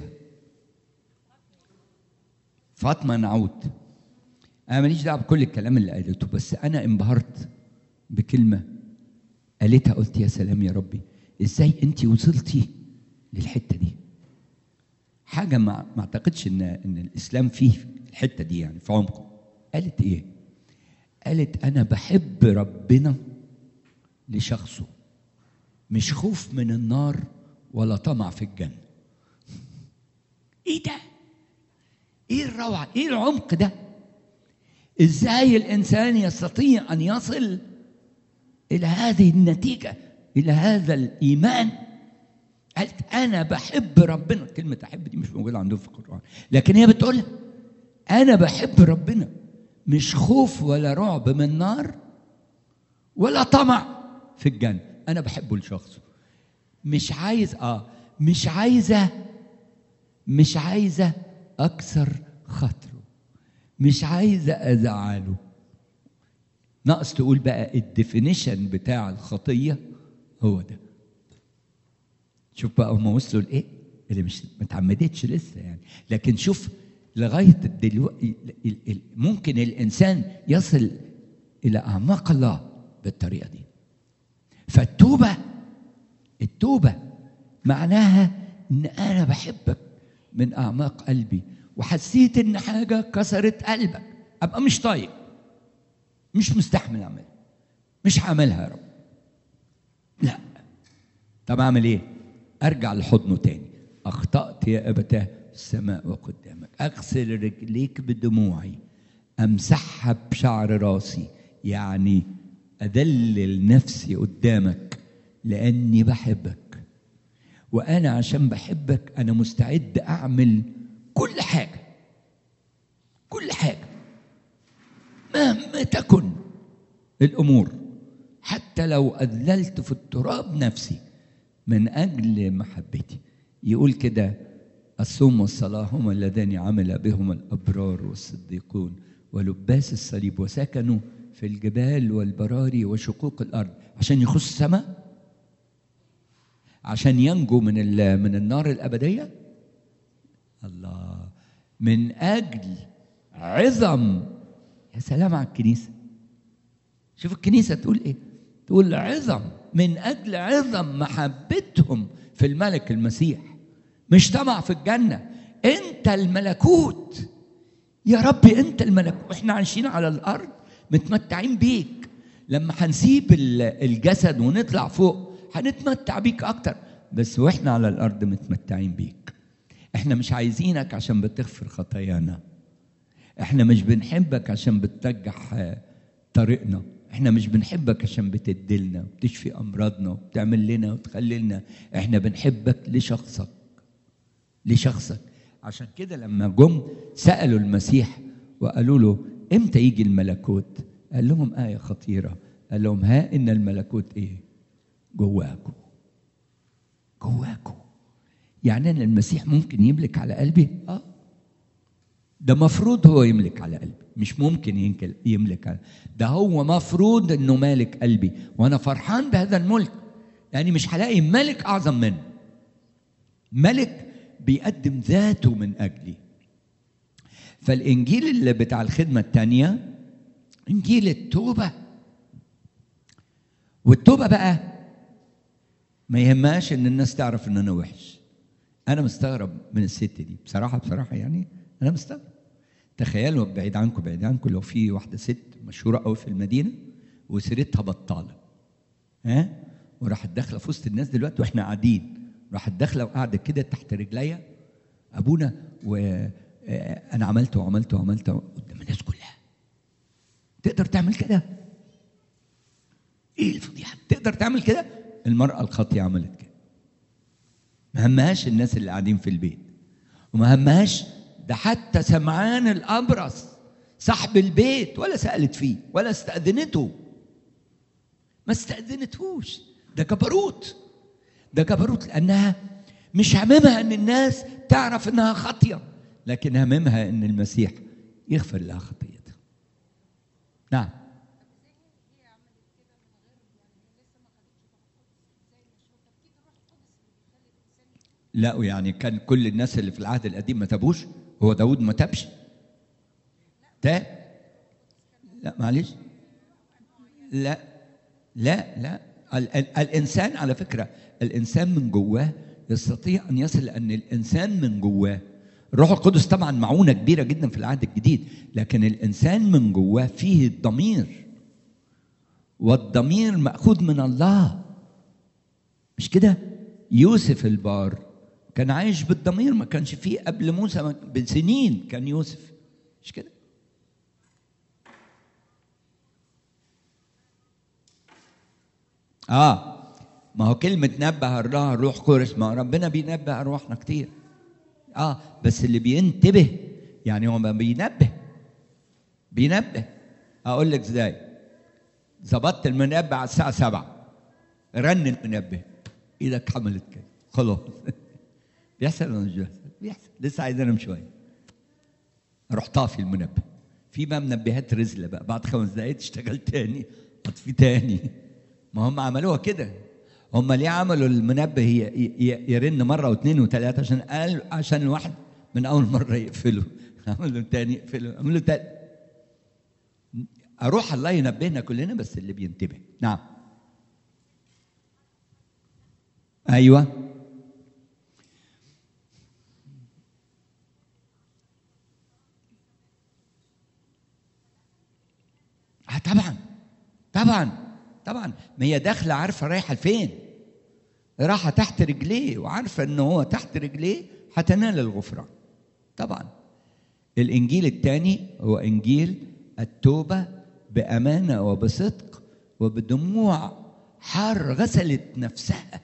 فاطمة نعود أنا ماليش دعوة بكل الكلام اللي قالته بس أنا انبهرت بكلمة قالتها قلت يا سلام يا ربي إزاي أنت وصلتي للحتة دي حاجة ما ما أعتقدش إن إن الإسلام فيه الحتة دي يعني في عمقه قالت إيه؟ قالت أنا بحب ربنا لشخصه مش خوف من النار ولا طمع في الجنة إيه ده؟ إيه الروعة؟ إيه العمق ده؟ ازاي الانسان يستطيع ان يصل الى هذه النتيجه الى هذا الايمان قالت انا بحب ربنا كلمه احب دي مش موجوده عندهم في القران لكن هي بتقول انا بحب ربنا مش خوف ولا رعب من نار ولا طمع في الجنه انا بحبه لشخصه مش عايز اه مش عايزه مش عايزه اكثر خاطره مش عايزه ازعله ناقص تقول بقى الديفينيشن بتاع الخطيه هو ده شوف بقى هم وصلوا لايه اللي مش ما اتعمدتش لسه يعني لكن شوف لغايه دلوقتي ممكن الانسان يصل الى اعماق الله بالطريقه دي فالتوبه التوبه معناها ان انا بحبك من اعماق قلبي وحسيت ان حاجه كسرت قلبك ابقى مش طايق مش مستحمل اعملها مش هعملها يا رب لا طب اعمل ايه ارجع لحضنه تاني اخطات يا ابتاه السماء وقدامك اغسل رجليك بدموعي امسحها بشعر راسي يعني اذلل نفسي قدامك لاني بحبك وانا عشان بحبك انا مستعد اعمل كل حاجه كل حاجه مهما تكن الامور حتى لو اذللت في التراب نفسي من اجل محبتي يقول كده الصوم والصلاه هما اللذان عمل بهما الابرار والصديقون ولباس الصليب وسكنوا في الجبال والبراري وشقوق الارض عشان يخش السماء عشان ينجو من من النار الابديه الله من اجل عظم يا سلام على الكنيسه شوف الكنيسه تقول ايه تقول عظم من اجل عظم محبتهم في الملك المسيح مش طمع في الجنه انت الملكوت يا ربي انت الملكوت واحنا عايشين على الارض متمتعين بيك لما هنسيب الجسد ونطلع فوق هنتمتع بيك اكتر بس واحنا على الارض متمتعين بيك احنا مش عايزينك عشان بتغفر خطايانا احنا مش بنحبك عشان بتنجح طريقنا احنا مش بنحبك عشان بتدلنا وبتشفي امراضنا وبتعمل لنا وتخلي لنا احنا بنحبك لشخصك لشخصك عشان كده لما جم سالوا المسيح وقالوا له امتى يجي الملكوت قال لهم ايه خطيره قال لهم ها ان الملكوت ايه جواكم جواكم يعني انا المسيح ممكن يملك على قلبي اه ده مفروض هو يملك على قلبي مش ممكن يملك على ده هو مفروض انه مالك قلبي وانا فرحان بهذا الملك يعني مش هلاقي ملك اعظم منه ملك بيقدم ذاته من اجلي فالانجيل اللي بتاع الخدمه الثانيه انجيل التوبه والتوبه بقى ما يهمهاش ان الناس تعرف ان انا وحش انا مستغرب من الست دي بصراحه بصراحه يعني انا مستغرب تخيلوا بعيد عنكم بعيد عنكم لو في واحده ست مشهوره قوي في المدينه وسيرتها بطاله ها وراحت داخله في وسط الناس دلوقتي واحنا قاعدين راحت داخله وقاعده كده تحت رجليا ابونا وانا عملت وعملت وعملت قدام الناس كلها تقدر تعمل كده ايه الفضيحه تقدر تعمل كده المراه الخاطيه عملت كده ما همهاش الناس اللي قاعدين في البيت وما همهاش ده حتى سمعان الابرص صاحب البيت ولا سالت فيه ولا استاذنته ما استاذنتهوش ده جبروت ده جبروت لانها مش هممها ان الناس تعرف انها خاطيه لكن هممها ان المسيح يغفر لها خطيتها نعم لا يعني كان كل الناس اللي في العهد القديم ما تابوش هو داود ما تابش تاب لا معلش لا لا لا ال- ال- الانسان على فكره الانسان من جواه يستطيع ان يصل ان الانسان من جواه الروح القدس طبعا معونه كبيره جدا في العهد الجديد لكن الانسان من جواه فيه الضمير والضمير ماخوذ من الله مش كده يوسف البار كان عايش بالضمير ما كانش فيه قبل موسى بسنين كان يوسف مش كده اه ما هو كلمة نبه الله الروح قدس ما هو ربنا بينبه أرواحنا كتير اه بس اللي بينتبه يعني هو ما بينبه بينبه أقول لك إزاي ظبطت المنبه على الساعة سبعة رن المنبه إيدك حملت كده خلاص بيحصل ولا مش بيحصل؟ بيحصل لسه عايز انام شويه اروح طافي المنبه في بقى منبهات رزله بقى بعد خمس دقايق تشتغل تاني اطفي تاني ما هم عملوها كده هم ليه عملوا المنبه ي- ي- يرن مره واثنين وثلاثه عشان قال عشان الواحد من اول مره يقفله عملوا تاني يقفله عملوا تاني اروح الله ينبهنا كلنا بس اللي بينتبه نعم ايوه آه طبعا طبعا طبعا ما هي داخله عارفه رايحه لفين راحه تحت رجليه وعارفه ان هو تحت رجليه هتنال الغفران طبعا الانجيل الثاني هو انجيل التوبه بامانه وبصدق وبدموع حار غسلت نفسها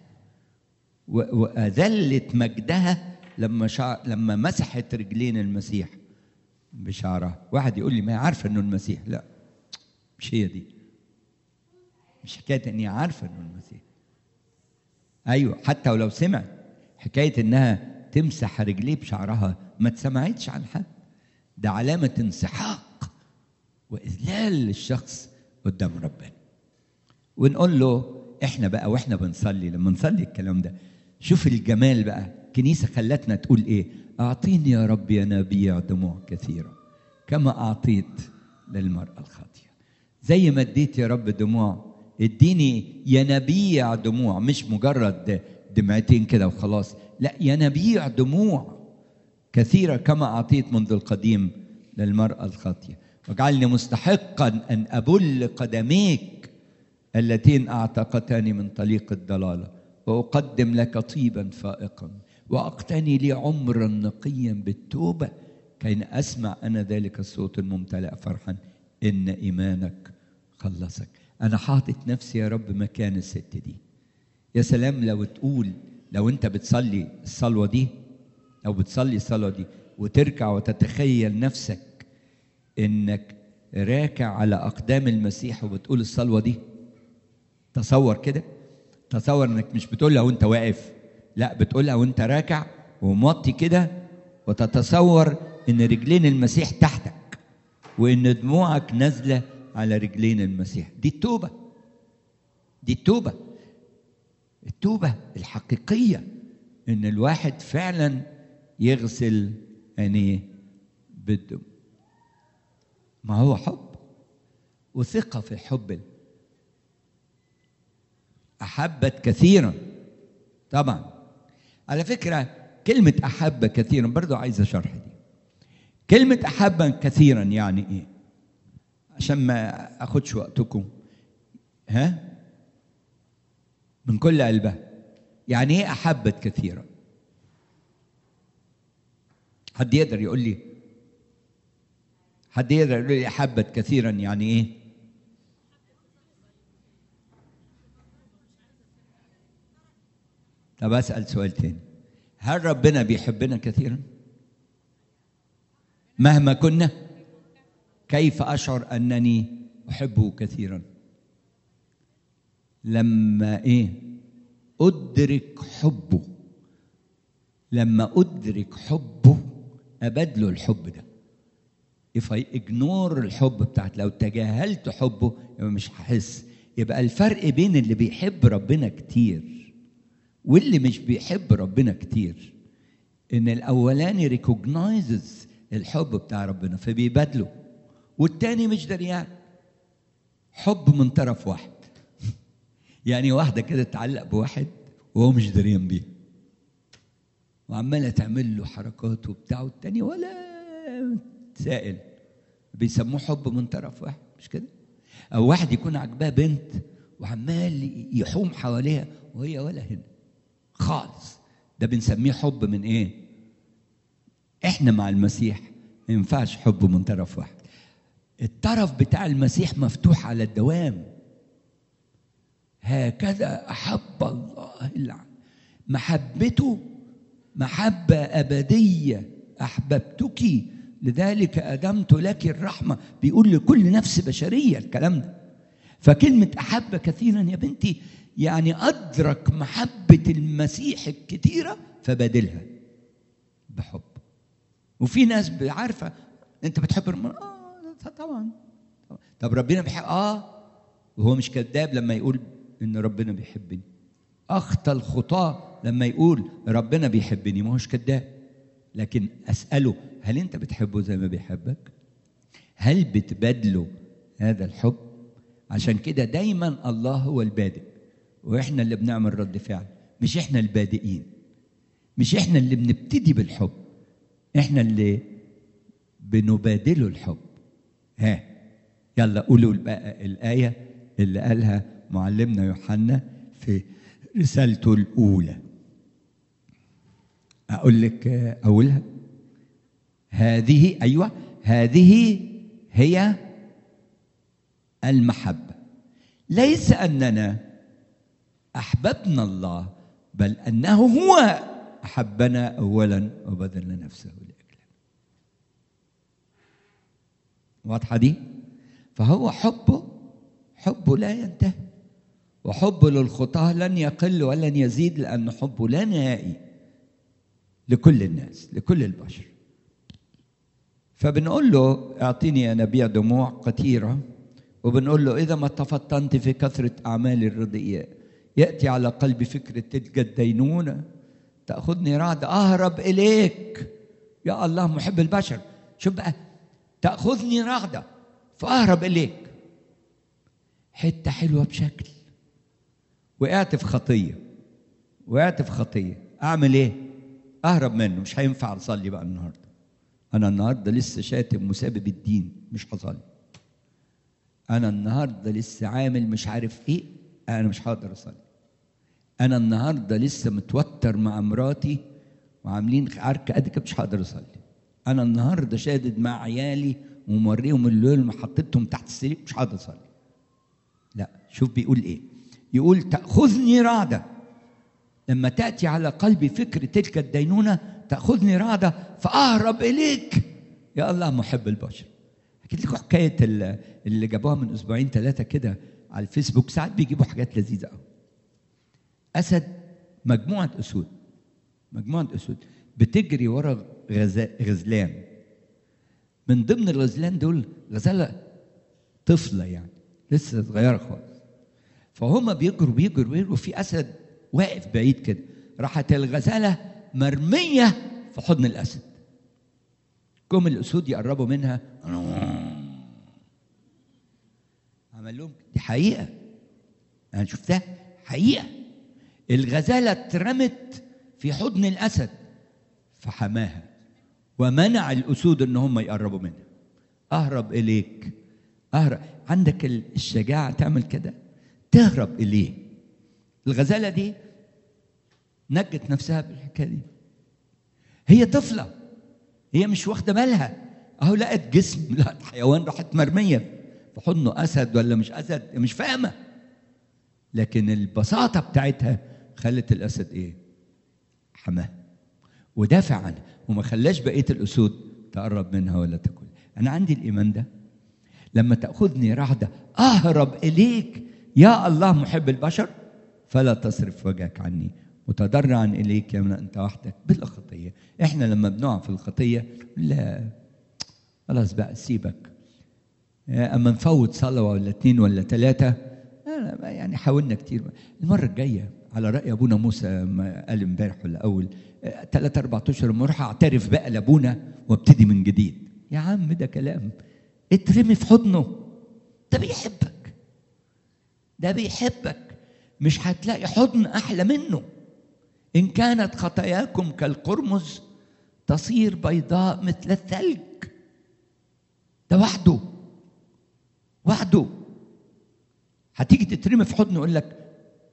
واذلت مجدها لما شعر لما مسحت رجلين المسيح بشعرها واحد يقول لي ما هي عارفه انه المسيح لا مش هي دي مش حكايه اني عارفه انه المسيح ايوه حتى ولو سمعت حكايه انها تمسح رجليه بشعرها ما اتسمعتش عن حد ده علامه انسحاق واذلال للشخص قدام ربنا ونقول له احنا بقى واحنا بنصلي لما نصلي الكلام ده شوف الجمال بقى الكنيسه خلتنا تقول ايه اعطيني يا رب ينابيع دموع كثيره كما اعطيت للمراه الخاطيه زي ما اديت يا رب دموع اديني ينابيع دموع مش مجرد دمعتين كده وخلاص لا ينابيع دموع كثيره كما اعطيت منذ القديم للمراه الخاطيه واجعلني مستحقا ان ابل قدميك اللتين اعتقتني من طريق الضلاله واقدم لك طيبا فائقا واقتني لي عمرا نقيا بالتوبه كي اسمع انا ذلك الصوت الممتلئ فرحا ان ايمانك خلصك انا حاطط نفسي يا رب مكان الست دي يا سلام لو تقول لو انت بتصلي الصلوه دي او بتصلي الصلوه دي وتركع وتتخيل نفسك انك راكع على اقدام المسيح وبتقول الصلوه دي تصور كده تصور انك مش بتقولها وانت واقف لا بتقولها وانت راكع وموطي كده وتتصور ان رجلين المسيح تحتك وان دموعك نازله على رجلين المسيح دي التوبه دي التوبه التوبه الحقيقيه ان الواحد فعلا يغسل عينيه بالدم ما هو حب وثقه في الحب احبت كثيرا طبعا على فكره كلمه احب كثيرا برضو عايزه شرح دي كلمه احب كثيرا يعني ايه عشان ما اخدش وقتكم ها من كل قلبها يعني ايه احبت كثيرا حد يقدر يقول لي حد يقدر يقول لي احبت كثيرا يعني ايه طب اسال سؤال تاني هل ربنا بيحبنا كثيرا مهما كنا كيف اشعر انني احبه كثيرا لما ايه ادرك حبه لما ادرك حبه ابدله الحب ده if I ignore الحب بتاعت لو تجاهلت حبه يبقى مش هحس يبقى الفرق بين اللي بيحب ربنا كتير واللي مش بيحب ربنا كتير ان الاولاني ريكوجنايزز الحب بتاع ربنا فبيبادله والتاني مش دريان حب من طرف واحد يعني واحدة كده تعلق بواحد وهو مش دريان بيه وعمالة تعمل له حركات وبتاع والتاني ولا سائل بيسموه حب من طرف واحد مش كده أو واحد يكون عجباه بنت وعمال يحوم حواليها وهي ولا هنا خالص ده بنسميه حب من ايه احنا مع المسيح ما ينفعش حب من طرف واحد الطرف بتاع المسيح مفتوح على الدوام هكذا احب الله العالم محبته محبه ابديه احببتك لذلك ادمت لك الرحمه بيقول لكل نفس بشريه الكلام ده فكلمه احب كثيرا يا بنتي يعني ادرك محبه المسيح الكثيره فبادلها بحب وفي ناس عارفه انت بتحب ربنا اه طبعا طب ربنا بيحب اه وهو مش كذاب لما يقول ان ربنا بيحبني اخطى الخطاه لما يقول ربنا بيحبني ما هوش كذاب لكن اساله هل انت بتحبه زي ما بيحبك هل بتبادله هذا الحب عشان كده دايما الله هو البادئ واحنا اللي بنعمل رد فعل مش احنا البادئين مش احنا اللي بنبتدي بالحب احنا اللي بنبادله الحب ها يلا قولوا بقى الآية اللي قالها معلمنا يوحنا في رسالته الاولى اقول لك اولها هذه ايوه هذه هي المحبه ليس اننا احببنا الله بل انه هو احبنا اولا وبذل نفسه لاجلنا واضحه دي فهو حبه حبه لا ينتهي وحبه للخطاه لن يقل ولن يزيد لان حبه لا نهائي لكل الناس لكل البشر فبنقول له اعطيني يا نبيع دموع كثيره وبنقول له اذا ما تفطنت في كثره اعمال الرضية ياتي على قلبي فكره تلك الدينونه تاخذني رعد اهرب اليك يا الله محب البشر شوف بقى تاخذني رعده فاهرب اليك حته حلوه بشكل وقعت في خطيه وقعت في خطيه اعمل ايه اهرب منه مش هينفع اصلي بقى النهارده انا النهارده لسه شاتم مسبب الدين مش هصلي انا النهارده لسه عامل مش عارف ايه انا مش هقدر اصلي انا النهارده لسه متوتر مع مراتي وعاملين عركه قد كده مش هقدر اصلي انا النهارده شادد مع عيالي وموريهم الليل وحطيتهم تحت السرير مش هقدر اصلي لا شوف بيقول ايه يقول تاخذني رعده لما تاتي على قلبي فكر تلك الدينونه تاخذني رعده فاهرب اليك يا الله محب البشر احكي لكم حكايه اللي جابوها من اسبوعين ثلاثه كده على الفيسبوك ساعات بيجيبوا حاجات لذيذه قوي اسد مجموعه اسود مجموعه اسود بتجري ورا غزلان من ضمن الغزلان دول غزاله طفله يعني لسه صغيره خالص فهم بيجروا بيجروا بيجروا في اسد واقف بعيد كده راحت الغزاله مرميه في حضن الاسد جم الاسود يقربوا منها عمل لهم دي حقيقه انا شفتها حقيقه الغزاله اترمت في حضن الاسد فحماها ومنع الاسود ان هم يقربوا منها اهرب اليك اهرب عندك الشجاعه تعمل كده تهرب اليه الغزاله دي نجت نفسها بالحكايه دي هي طفله هي مش واخده بالها اهو لقت جسم لقت حيوان راحت مرميه في حضنه اسد ولا مش اسد مش فاهمه لكن البساطه بتاعتها خلت الاسد ايه حماه ودافع عنها وما خلاش بقيه الاسود تقرب منها ولا تاكل انا عندي الايمان ده لما تاخذني رعده اهرب اليك يا الله محب البشر فلا تصرف وجهك عني متضرعا اليك يا من انت وحدك بلا خطيه احنا لما بنقع في الخطيه لا خلاص بقى سيبك اما نفوت صلاه ولا اتنين ولا ثلاثه يعني حاولنا كتير المره الجايه على راي ابونا موسى ما قال امبارح ولا اول ثلاث اربع اشهر لما اروح اعترف بقى لابونا وابتدي من جديد يا عم ده كلام اترمي في حضنه ده بيحبك ده بيحبك مش هتلاقي حضن احلى منه ان كانت خطاياكم كالقرمز تصير بيضاء مثل الثلج ده وحده وحده هتيجي تترمي في حضنه يقول لك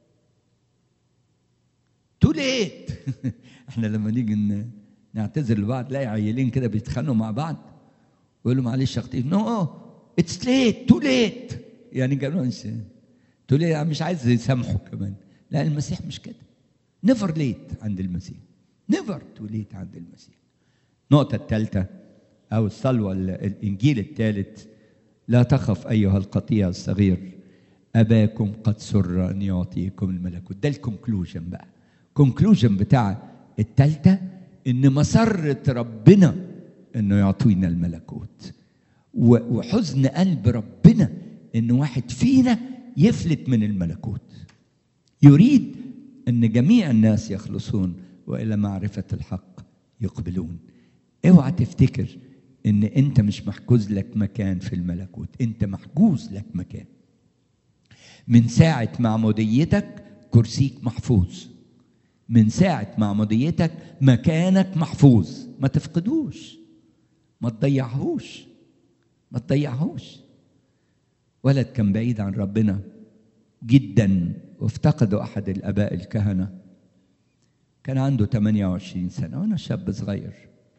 تو ليت احنا لما نيجي نعتذر لبعض نلاقي عيلين كده بيتخانقوا مع بعض ويقولوا معلش يا اختي نو اتس ليت تو ليت يعني قالوا تو ليت مش عايز يسامحوا كمان لا المسيح مش كده نيفر ليت عند المسيح نيفر تو ليت عند المسيح النقطة الثالثة أو الصلوة الإنجيل الثالث لا تخف أيها القطيع الصغير أباكم قد سر أن يعطيكم الملكوت ده الكونكلوجن بقى الكونكلوجن بتاع الثالثة إن مسرة ربنا إنه يعطينا الملكوت وحزن قلب ربنا إن واحد فينا يفلت من الملكوت يريد ان جميع الناس يخلصون والى معرفه الحق يقبلون اوعى تفتكر ان انت مش محجوز لك مكان في الملكوت انت محجوز لك مكان من ساعه معموديتك كرسيك محفوظ من ساعه معموديتك مكانك محفوظ ما تفقدوش ما تضيعهوش ما تضيعهوش ولد كان بعيد عن ربنا جدا وافتقدوا احد الاباء الكهنه كان عنده 28 سنه وانا شاب صغير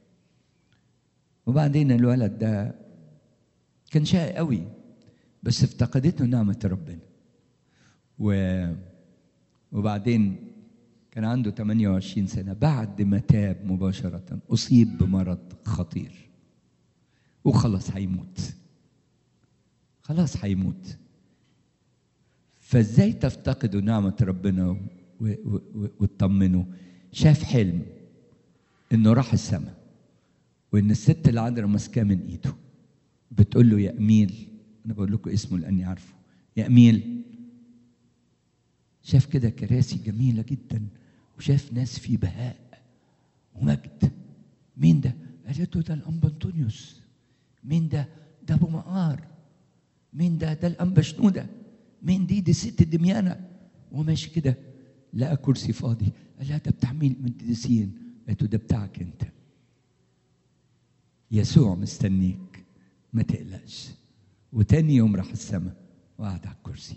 وبعدين الولد ده كان شقي قوي بس افتقدته نعمه ربنا و وبعدين كان عنده 28 سنه بعد ما تاب مباشره اصيب بمرض خطير وخلاص هيموت خلاص هيموت فازاي تفتقدوا نعمة ربنا وتطمنوا شاف حلم انه راح السماء وان الست العذراء ماسكاه من ايده بتقول له يا اميل انا بقول لكم اسمه لاني عارفه يا اميل شاف كده كراسي جميله جدا وشاف ناس في بهاء ومجد مين ده؟ قالته ده الانبا انطونيوس مين ده؟ ده ابو مقار مين ده؟ ده الانبا شنوده مين دي؟ دي الست دميانه وماشي كده لقى كرسي فاضي قال لها ده بتاع مين من القديسين؟ قالت ده بتاعك انت يسوع مستنيك ما تقلقش وتاني يوم راح السماء وقعد على الكرسي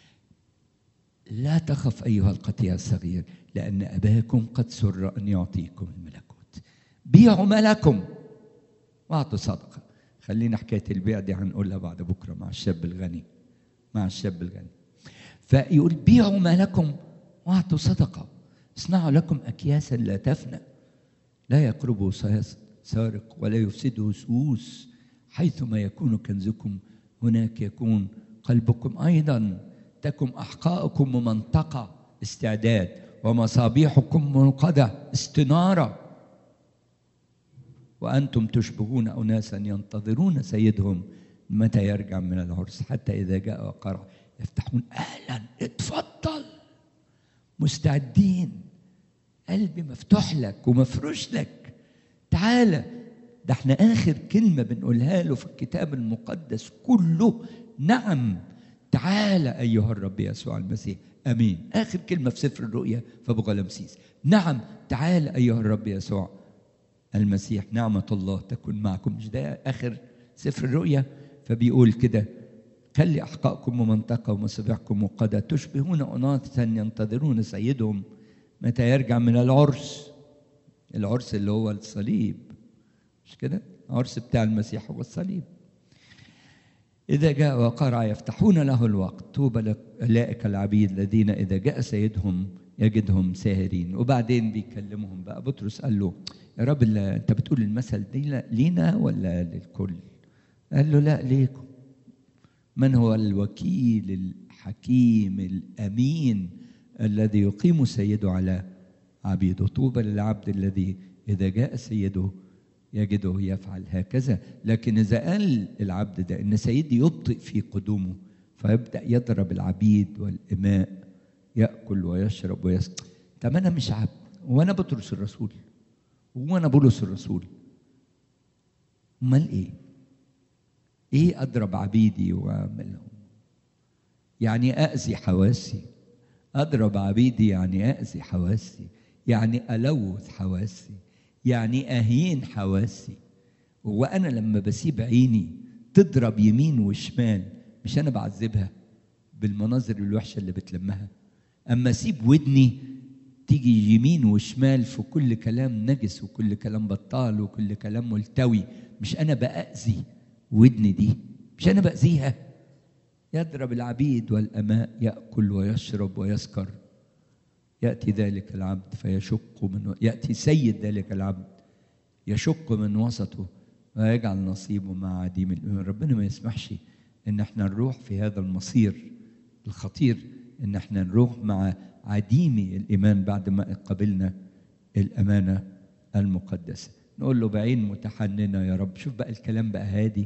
لا تخف أيها القطيع الصغير لأن أباكم قد سر أن يعطيكم الملكوت بيعوا مالكم واعطوا صدقة خلينا حكاية البيع دي هنقولها بعد بكرة مع الشاب الغني مع الشاب الغني فيقول بيعوا مالكم واعطوا صدقة اصنعوا لكم أكياسا لا تفنى لا يقربه سارق ولا يفسده سوس حيثما يكون كنزكم هناك يكون قلبكم أيضا تكن أحقاءكم ممنطقة استعداد ومصابيحكم منقدة استنارة وأنتم تشبهون أناسا ينتظرون سيدهم متى يرجع من العرس حتى إذا جاء وقرع يفتحون أهلا اتفضل مستعدين قلبي مفتوح لك ومفروش لك تعالى ده احنا آخر كلمة بنقولها له في الكتاب المقدس كله نعم تعالى أيها الرب يسوع المسيح أمين آخر كلمة في سفر الرؤيا في أبو غلمسيس نعم تعالى أيها الرب يسوع المسيح نعمة الله تكن معكم مش ده آخر سفر الرؤيا فبيقول كده خلي أحقائكم ومنطقة ومصابيحكم وقدا تشبهون أناسا ينتظرون سيدهم متى يرجع من العرس العرس اللي هو الصليب مش كده العرس بتاع المسيح هو الصليب إذا جاء وقرع يفتحون له الوقت طوبى أولئك العبيد الذين إذا جاء سيدهم يجدهم ساهرين وبعدين بيكلمهم بقى بطرس قال له يا رب أنت بتقول المثل دي لينا ولا للكل؟ قال له لا ليكم من هو الوكيل الحكيم الأمين الذي يقيم سيده على عبيده طوبى للعبد الذي إذا جاء سيده يجده يفعل هكذا لكن إذا قال العبد ده إن سيدي يبطئ في قدومه فيبدأ يضرب العبيد والإماء يأكل ويشرب ويسقي طب أنا مش عبد وأنا بطرس الرسول وأنا بولس الرسول أمال إيه؟ إيه أضرب عبيدي وأعملهم؟ يعني أأذي حواسي أضرب عبيدي يعني أأذي حواسي يعني ألوث حواسي يعني أهين حواسي وأنا لما بسيب عيني تضرب يمين وشمال مش أنا بعذبها بالمناظر الوحشة اللي بتلمها أما أسيب ودني تيجي يمين وشمال في كل كلام نجس وكل كلام بطال وكل كلام ملتوي مش أنا بأذي ودني دي مش أنا بأذيها يضرب العبيد والأماء يأكل ويشرب ويسكر يأتي ذلك العبد فيشق من يأتي سيد ذلك العبد يشق من وسطه ويجعل نصيبه مع عديم الإيمان ربنا ما يسمحش إن احنا نروح في هذا المصير الخطير إن احنا نروح مع عديمي الإيمان بعد ما قبلنا الأمانة المقدسة نقول له بعين متحننة يا رب شوف بقى الكلام بقى هادي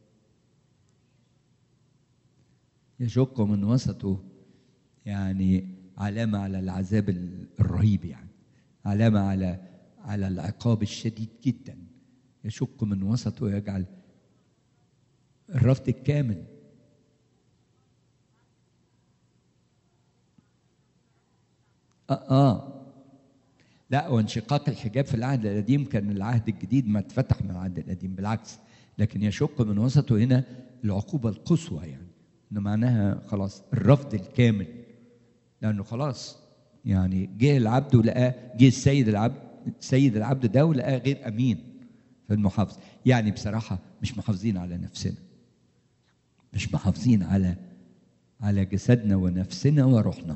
يشق من وسطه يعني علامة على العذاب الرهيب يعني علامة على على العقاب الشديد جدا يشق من وسطه ويجعل الرفض الكامل آه, آه لا وانشقاق الحجاب في العهد القديم كان العهد الجديد ما اتفتح من العهد القديم بالعكس لكن يشق من وسطه هنا العقوبة القصوى يعني انه معناها خلاص الرفض الكامل لانه خلاص يعني جه العبد ولقاه جه السيد العبد سيد العبد ده ولقاه غير امين في المحافظه يعني بصراحه مش محافظين على نفسنا مش محافظين على على جسدنا ونفسنا وروحنا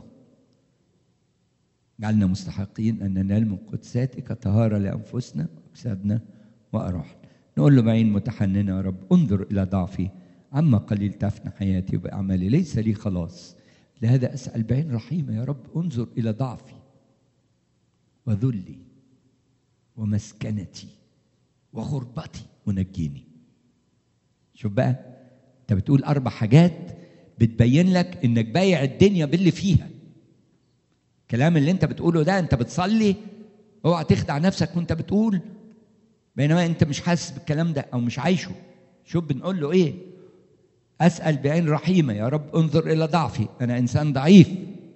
جعلنا مستحقين ان ننال من قدساتك طهاره لانفسنا واجسادنا وارواحنا نقول له بعين متحننه يا رب انظر الى ضعفي عما قليل تفنى حياتي وباعمالي ليس لي خلاص لهذا اسال بعين رحيمه يا رب انظر الى ضعفي وذلي ومسكنتي وغربتي ونجيني شوف بقى انت بتقول اربع حاجات بتبين لك انك بايع الدنيا باللي فيها الكلام اللي انت بتقوله ده انت بتصلي اوعى تخدع نفسك وانت بتقول بينما انت مش حاسس بالكلام ده او مش عايشه شوف بنقول له ايه اسال بعين رحيمه يا رب انظر الى ضعفي انا انسان ضعيف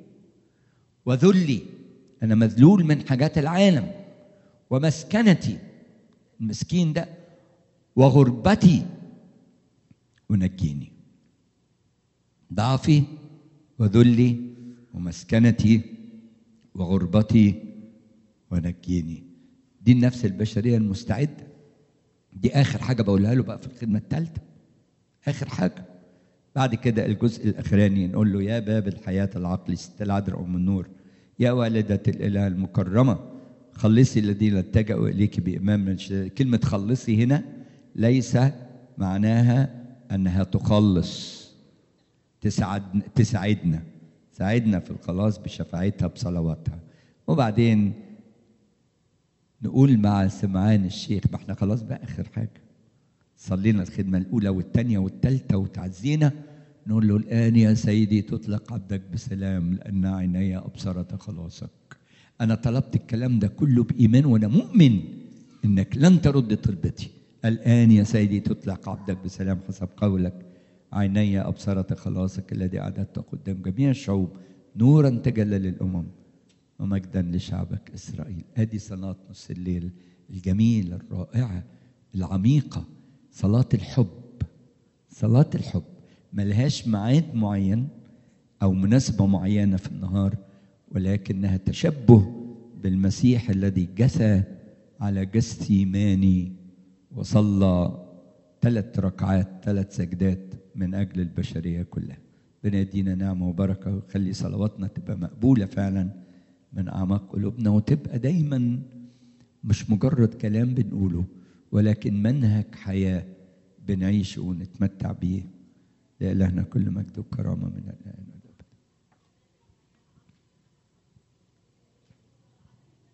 وذلي انا مذلول من حاجات العالم ومسكنتي المسكين ده وغربتي ونجيني ضعفي وذلي ومسكنتي وغربتي ونجيني دي النفس البشريه المستعده دي اخر حاجه بقولها له بقى في الخدمه الثالثه اخر حاجه بعد كده الجزء الاخراني نقول له يا باب الحياه العقلي ست العذراء ام النور يا والده الاله المكرمه خلصي الذين اتجهوا اليك بامام من شداد كلمه خلصي هنا ليس معناها انها تخلص تسعد تساعدنا ساعدنا في الخلاص بشفاعتها بصلواتها وبعدين نقول مع سمعان الشيخ ما احنا خلاص بقى اخر حاجه صلينا الخدمه الاولى والثانيه والثالثه وتعزينا نقول له الان يا سيدي تطلق عبدك بسلام لان عيني ابصرت خلاصك انا طلبت الكلام ده كله بايمان وانا مؤمن انك لن ترد طلبتي الان يا سيدي تطلق عبدك بسلام حسب قولك عيني ابصرت خلاصك الذي اعددته قدام جميع الشعوب نورا تجلى للامم ومجدا لشعبك اسرائيل ادي صلاه نص الليل الجميله الرائعه العميقه صلاه الحب صلاه الحب ملهاش ميعاد معين او مناسبه معينه في النهار ولكنها تشبه بالمسيح الذي جثى على جثيماني وصلى ثلاث ركعات ثلاث سجدات من اجل البشريه كلها ربنا يدينا نعمه وبركه ويخلي صلواتنا تبقى مقبوله فعلا من اعماق قلوبنا وتبقى دايما مش مجرد كلام بنقوله ولكن منهج حياه بنعيشه ونتمتع بيه لإلهنا كل مجد وكرامه من الآن